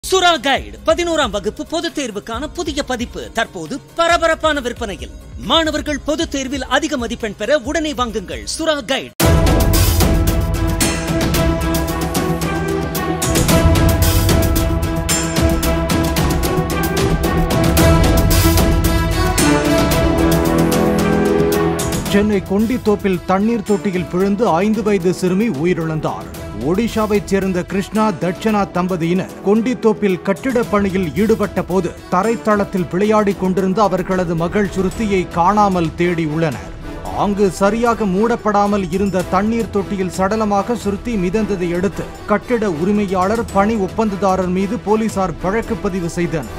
சுறா கைடு பதினோராம் வகுப்பு பொதுத் தேர்வுக்கான புதிய பதிப்பு தற்போது பரபரப்பான விற்பனையில் மாணவர்கள் பொதுத் தேர்வில் அதிக மதிப்பெண் பெற உடனே வாங்குங்கள் சுறா கைடு சென்னை கொண்டித்தோப்பில் தண்ணீர் தொட்டியில் விழுந்து ஐந்து வயது சிறுமி உயிரிழந்தார் ஒடிஷாவைச் சேர்ந்த கிருஷ்ணா தட்சணா தம்பதியினர் கொண்டித்தோப்பில் கட்டிடப் பணியில் ஈடுபட்ட போது தரைத்தளத்தில் விளையாடிக் கொண்டிருந்த அவர்களது மகள் சுருத்தியை காணாமல் தேடியுள்ளனர் அங்கு சரியாக மூடப்படாமல் இருந்த தண்ணீர் தொட்டியில் சடலமாக சுருத்தி மிதந்ததை அடுத்து கட்டிட உரிமையாளர் பணி ஒப்பந்ததாரர் மீது போலீசார் வழக்கு பதிவு செய்தனர்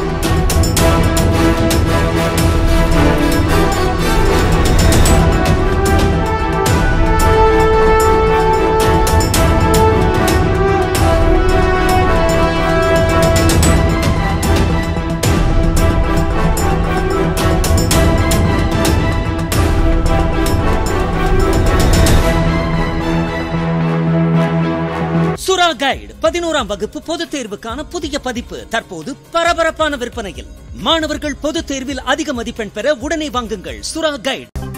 சுறா கைடு பதினோராம் வகுப்பு பொதுத் தேர்வுக்கான புதிய பதிப்பு தற்போது பரபரப்பான விற்பனையில் மாணவர்கள் பொதுத் தேர்வில் அதிக மதிப்பெண் பெற உடனே வாங்குங்கள் சுறா கைடு